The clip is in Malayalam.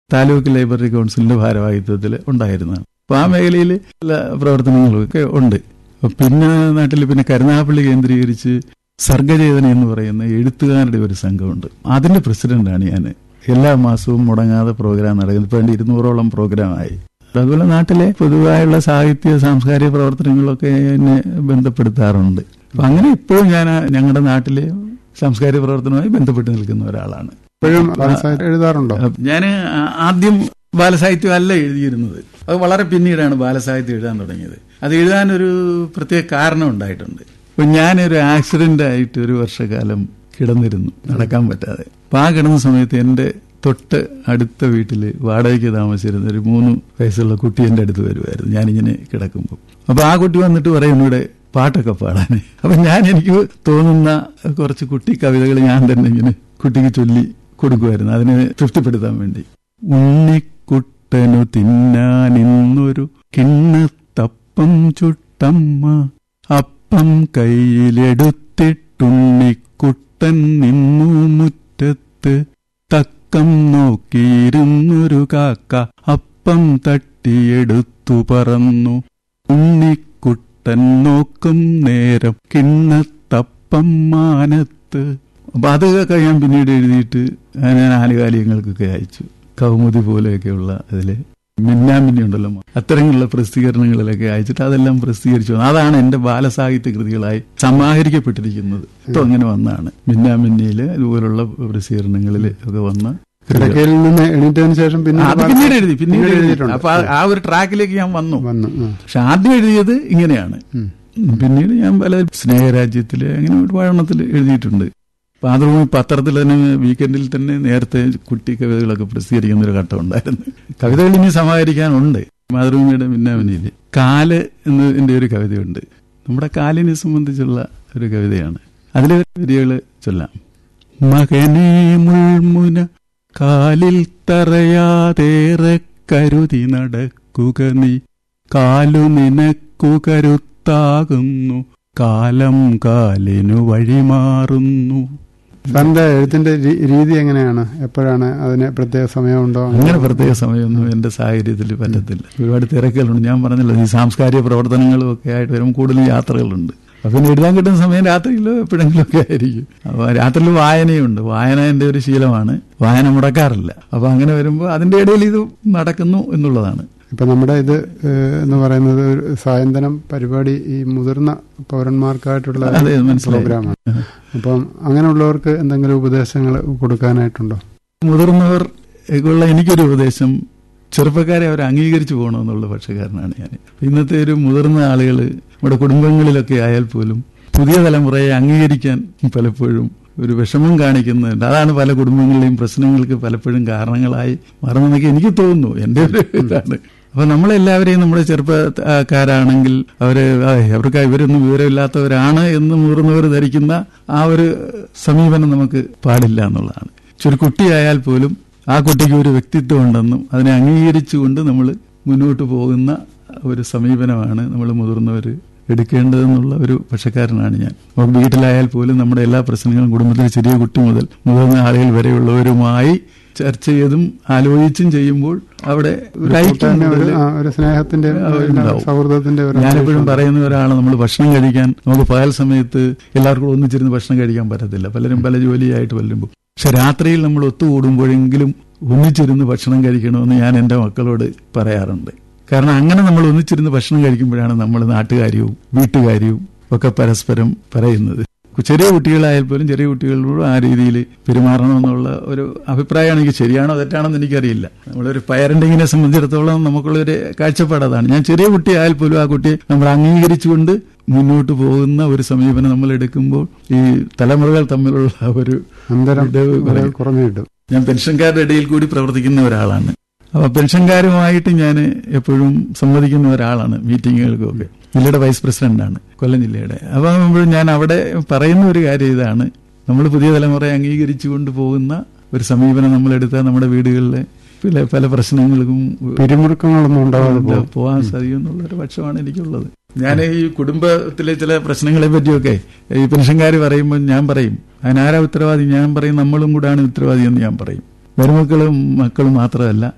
താലൂക്ക് ലൈബ്രറി കൗൺസിലിന്റെ ഭാരവാഹിത്വത്തിൽ ഉണ്ടായിരുന്നതാണ് അപ്പൊ ആ മേഖലയിൽ എല്ലാ പ്രവർത്തനങ്ങളൊക്കെ ഉണ്ട് അപ്പൊ പിന്നെ നാട്ടിൽ പിന്നെ കരുനാഗപ്പള്ളി കേന്ദ്രീകരിച്ച് സർഗചേതന എന്ന് പറയുന്ന എഴുത്തുകാരുടെ ഒരു സംഘമുണ്ട് അതിന്റെ പ്രസിഡന്റാണ് ഞാൻ എല്ലാ മാസവും മുടങ്ങാതെ പ്രോഗ്രാം നടക്കുന്നത് ഇപ്പൊ വേണ്ടി ഇരുന്നൂറോളം പ്രോഗ്രാമായി അതുപോലെ നാട്ടിലെ പൊതുവായുള്ള സാഹിത്യ സാംസ്കാരിക പ്രവർത്തനങ്ങളൊക്കെ എന്നെ ബന്ധപ്പെടുത്താറുണ്ട് അപ്പൊ അങ്ങനെ ഇപ്പോഴും ഞാൻ ആ ഞങ്ങളുടെ നാട്ടിലെ സാംസ്കാരിക പ്രവർത്തനവുമായി ബന്ധപ്പെട്ട് നിൽക്കുന്ന ഒരാളാണ് ഇപ്പോഴും ബാലസാഹിത്യം എഴുതാറുണ്ടോ ഞാൻ ആദ്യം ബാലസാഹിത്യം അല്ല എഴുതിയിരുന്നത് അത് വളരെ പിന്നീടാണ് ബാലസാഹിത്യം എഴുതാൻ തുടങ്ങിയത് അത് എഴുതാൻ ഒരു പ്രത്യേക കാരണം ഉണ്ടായിട്ടുണ്ട് അപ്പൊ ഞാനൊരു ആക്സിഡന്റ് ആയിട്ട് ഒരു വർഷക്കാലം കിടന്നിരുന്നു നടക്കാൻ പറ്റാതെ അപ്പൊ ആ കിടന്ന സമയത്ത് എന്റെ തൊട്ട് അടുത്ത വീട്ടിൽ വാടകയ്ക്ക് താമസിച്ചിരുന്ന ഒരു മൂന്ന് വയസ്സുള്ള കുട്ടി എന്റെ അടുത്ത് വരുമായിരുന്നു ഞാനിങ്ങനെ കിടക്കുമ്പോൾ അപ്പൊ ആ കുട്ടി വന്നിട്ട് പറയും ഇവിടെ പാട്ടൊക്കെ പാടാൻ അപ്പൊ ഞാൻ എനിക്ക് തോന്നുന്ന കുറച്ച് കുട്ടി കവിതകൾ ഞാൻ തന്നെ ഇങ്ങനെ കുട്ടിക്ക് ചൊല്ലി കൊടുക്കുമായിരുന്നു അതിനെ തൃപ്തിപ്പെടുത്താൻ വേണ്ടി ഉണ്ണിക്കുട്ടനു തിന്നാനിന്നൊരു കിണ്ണത്തപ്പം ചുട്ടമ്മ അപ്പം കയ്യിലെടുത്തിട്ടുണ്ണിക്കുട്ടൻ നിന്നു മുറ്റത്ത് തക്കം നോക്കിയിരുന്നൊരു കാക്ക അപ്പം തട്ടിയെടുത്തു പറന്നു ഉണ്ണിക്കുട്ടൻ നോക്കും നേരം കിണ്ണത്തപ്പം മാനത്ത് അപ്പൊ അതൊക്കെ ഞാൻ പിന്നീട് എഴുതിയിട്ട് ഞാൻ ആനുകാലികങ്ങൾക്കൊക്കെ അയച്ചു കൗമുദി പോലെയൊക്കെയുള്ള അതില് മിന്നാമിന്നി ഉണ്ടല്ലോ അത്തരത്തിലുള്ള പ്രസിദ്ധീകരണങ്ങളിലൊക്കെ അയച്ചിട്ട് അതെല്ലാം പ്രസിദ്ധീകരിച്ചു അതാണ് എന്റെ ബാലസാഹിത്യ കൃതികളായി സമാഹരിക്കപ്പെട്ടിരിക്കുന്നത് ഇപ്പൊ അങ്ങനെ വന്നാണ് മിന്നാമിന്നിയില് ഇതുപോലുള്ള പ്രസിദ്ധീകരണങ്ങളിൽ ഒക്കെ വന്ന കിടക്കയിൽ നിന്ന് എണീറ്റതിന് ശേഷം പിന്നെ അത് പിന്നീട് എഴുതി പിന്നീട് എഴുതിയിട്ടുണ്ട് എഴുതിയിട്ടുണ്ട് അപ്പൊ ആ- ആ ഒരു ട്രാക്കിലേക്ക് ഞാൻ വന്നു വന്നു ആ. പക്ഷെ ആദ്യം എഴുതിയത് ഇങ്ങനെയാണ് ഉം. പിന്നീട് ഞാൻ പല സ്നേഹരാജ്യത്തില് അങ്ങനെ ഒരുപാടെണ്ണത്തിൽ എഴുതിയിട്ടുണ്ട് മാതൃഭൂമി പത്രത്തിൽ തന്നെ വീക്കെൻഡിൽ തന്നെ നേരത്തെ കുട്ടി കവിതകളൊക്കെ പ്രസിദ്ധീകരിക്കുന്ന ഒരു ഘട്ടം ഉണ്ടായിരുന്നു കവിതകൾ ഇനി സമാഹരിക്കാനുണ്ട് മാതൃഭൂമിയുടെ മിന്നാമിനിയിൽ കാല് എന്നതിന്റെ ഒരു കവിതയുണ്ട് നമ്മുടെ കാലിനെ സംബന്ധിച്ചുള്ള ഒരു കവിതയാണ് അതിലെ വരികൾ ചൊല്ലാം മകനെ മുൾമുന കാലിൽ തറയാതേറെ കരുതി നടക്കുക നീ കാലു നിനക്കു കരുത്താകുന്നു കാലം കാലിനു വഴിമാറുന്നു സാറിന്റെ എഴുത്തിന്റെ രീ- രീതി എങ്ങനെയാണ് എപ്പോഴാണ് അതിന് പ്രത്യേക സമയമുണ്ടോ അങ്ങനെ പ്രത്യേക സമയമൊന്നും എന്റെ സാഹചര്യത്തിൽ പറ്റത്തില്ല ഒരുപാട് തിരക്കുകളുണ്ട് ഞാൻ പറഞ്ഞല്ലോ ഈ സാംസ്കാരിക പ്രവർത്തനങ്ങളും ഒക്കെ ആയിട്ട് വരുമ്പോൾ കൂടുതൽ യാത്രകളുണ്ട് അപ്പൊ പിന്നെ എഴുതാൻ കിട്ടുന്ന സമയം രാത്രിയിലോ എപ്പോഴെങ്കിലും ഒക്കെ ആയിരിക്കും അപ്പൊ രാത്രിയിൽ വായനയുണ്ട് വായന എന്റെ ഒരു ശീലമാണ് വായന മുടക്കാറില്ല അപ്പൊ അങ്ങനെ വരുമ്പോൾ അതിന്റെ ഇടയിൽ ഇത് നടക്കുന്നു എന്നുള്ളതാണ് ഇപ്പൊ നമ്മുടെ ഇത് ഏഹ്, എന്ന് പറയുന്നത് ഒരു സായന്തനം പരിപാടി ഈ മുതിർന്ന പൗരന്മാർക്കായിട്ടുള്ള അതെ മനസ്സിലായി പ്രോഗ്രാമാണ് അപ്പം അങ്ങനെയുള്ളവർക്ക് എന്തെങ്കിലും ഉപദേശങ്ങൾ കൊടുക്കാനായിട്ടുണ്ടോ മുതിർന്നവർ ഉള്ള എനിക്കൊരു ഉപദേശം ചെറുപ്പക്കാരെ അവർ അംഗീകരിച്ചു പോകണമെന്നുള്ള പക്ഷക്കാരനാണ് ഞാൻ ഇന്നത്തെ ഒരു മുതിർന്ന ആളുകൾ നമ്മുടെ കുടുംബങ്ങളിലൊക്കെ ആയാൽ പോലും പുതിയ തലമുറയെ അംഗീകരിക്കാൻ പലപ്പോഴും ഒരു വിഷമം കാണിക്കുന്നുണ്ട് അതാണ് പല കുടുംബങ്ങളിലെയും പ്രശ്നങ്ങൾക്ക് പലപ്പോഴും കാരണങ്ങളായി മാറുന്നതൊക്കെ എനിക്ക് തോന്നുന്നു എന്റെ ഒരു ഇതാണ് അപ്പൊ നമ്മളെല്ലാവരെയും നമ്മുടെ ചെറുപ്പക്കാരാണെങ്കിൽ അവര് ആ, അവർക്ക് ഇവരൊന്നും വിവരമില്ലാത്തവരാണ് എന്ന് മുതിർന്നവർ ധരിക്കുന്ന ആ ഒരു സമീപനം നമുക്ക് പാടില്ല എന്നുള്ളതാണ് ഒരു കുട്ടിയായാൽ പോലും ആ കുട്ടിക്ക് ഒരു വ്യക്തിത്വം ഉണ്ടെന്നും അതിനെ അംഗീകരിച്ചുകൊണ്ട് നമ്മൾ മുന്നോട്ട് പോകുന്ന ഒരു സമീപനമാണ് നമ്മൾ മുതിർന്നവർ എടുക്കേണ്ടതെന്നുള്ള ഒരു പക്ഷക്കാരനാണ് ഞാൻ നമുക്ക് വീട്ടിലായാൽ പോലും നമ്മുടെ എല്ലാ പ്രശ്നങ്ങളും കുടുംബത്തിലെ ചെറിയ കുട്ടി മുതൽ മുതിർന്ന ആളുകൾ വരെയുള്ളവരുമായി ചർച്ച ചെയ്തും ആലോചിച്ചും ചെയ്യുമ്പോൾ അവിടെ ഒരു ഐക്യം കൂട്ടായ്മ ഒരു കൂടുതൽ ആ, ഒരു സ്നേഹത്തിന്റെ ആ, ഉണ്ടാവും. സൗഹൃദത്തിന്റെ ഒരു ഞാനെപ്പോഴും പറയുന്ന ഒരാളാണ് നമ്മൾ ഭക്ഷണം കഴിക്കാൻ നമുക്ക് പകൽ സമയത്ത് എല്ലാവർക്കും ഒന്നിച്ചിരുന്ന് ഭക്ഷണം കഴിക്കാൻ പറ്റത്തില്ല പലരും പല ജോലിയായിട്ട് വല്ലുമ്പോൾ പക്ഷെ രാത്രിയിൽ നമ്മൾ ഒത്തുകൂടുമ്പോഴെങ്കിലും ഒന്നിച്ചിരുന്ന് ഭക്ഷണം കഴിക്കണമെന്ന് ഞാൻ എൻ്റെ മക്കളോട് പറയാറുണ്ട് കാരണം അങ്ങനെ നമ്മൾ ഒന്നിച്ചിരുന്ന് ഭക്ഷണം കഴിക്കുമ്പോഴാണ് നമ്മൾ നാട്ടുകാര്യവും വീട്ടുകാര്യവും ഒക്കെ പരസ്പരം പറയുന്നത് ചെറിയ കുട്ടികളായാൽ പോലും ചെറിയ കുട്ടികളോട് ആ രീതിയിൽ പെരുമാറണമെന്നുള്ള ഒരു അഭിപ്രായമാണ് എനിക്ക് ശരിയാണോ തെറ്റാണോ എന്ന് എനിക്കറിയില്ല നമ്മളൊരു പാരന്റിങ്ങിനെ സംബന്ധിച്ചിടത്തോളം നമുക്കുള്ളൊരു കാഴ്ചപ്പാട് അതാണ് ഞാൻ ചെറിയ കുട്ടിയായാൽ പോലും ആ കുട്ടിയെ നമ്മൾ അംഗീകരിച്ചുകൊണ്ട് മുന്നോട്ട് പോകുന്ന ഒരു സമീപനം നമ്മൾ എടുക്കുമ്പോൾ ഈ തലമുറകൾ തമ്മിലുള്ള ഒരു അന്തരം വിടവ് വളരെ കുറയും. കുറഞ്ഞു കിട്ടും ഞാൻ പെൻഷൻകാരുടെ ഇടയിൽ കൂടി പ്രവർത്തിക്കുന്ന ഒരാളാണ് അപ്പൊ പെൻഷൻകാരുമായിട്ട് ഞാൻ എപ്പോഴും സംവദിക്കുന്ന ഒരാളാണ് മീറ്റിങ്ങുകൾക്കൊക്കെ ജില്ലയുടെ വൈസ് പ്രസിഡന്റാണ് കൊല്ലം ജില്ലയുടെ അപ്പൊ ഞാൻ അവിടെ പറയുന്ന ഒരു കാര്യം ഇതാണ് നമ്മൾ പുതിയ തലമുറയെ അംഗീകരിച്ചുകൊണ്ട് പോകുന്ന ഒരു സമീപനം നമ്മളെടുത്താൽ നമ്മുടെ വീടുകളിലെ പല പല പ്രശ്നങ്ങൾക്കും പിരിമുറുക്കങ്ങളൊന്നും ഉണ്ടാവാതെ പോകും പോകാൻ സാധിക്കും എന്നുള്ള ഒരു പക്ഷമാണ് എനിക്കുള്ളത് ഞാൻ ഈ കുടുംബത്തിലെ ചില പ്രശ്നങ്ങളെ പറ്റിയൊക്കെ ഈ പെൻഷൻകാർ പറയുമ്പോൾ ഞാൻ പറയും അതിനാരാ ഉത്തരവാദി ഞാൻ പറയും നമ്മളും കൂടാണ് ഉത്തരവാദി എന്ന് ഞാൻ പറയും മരുമക്കളും മക്കളും മാത്രമല്ല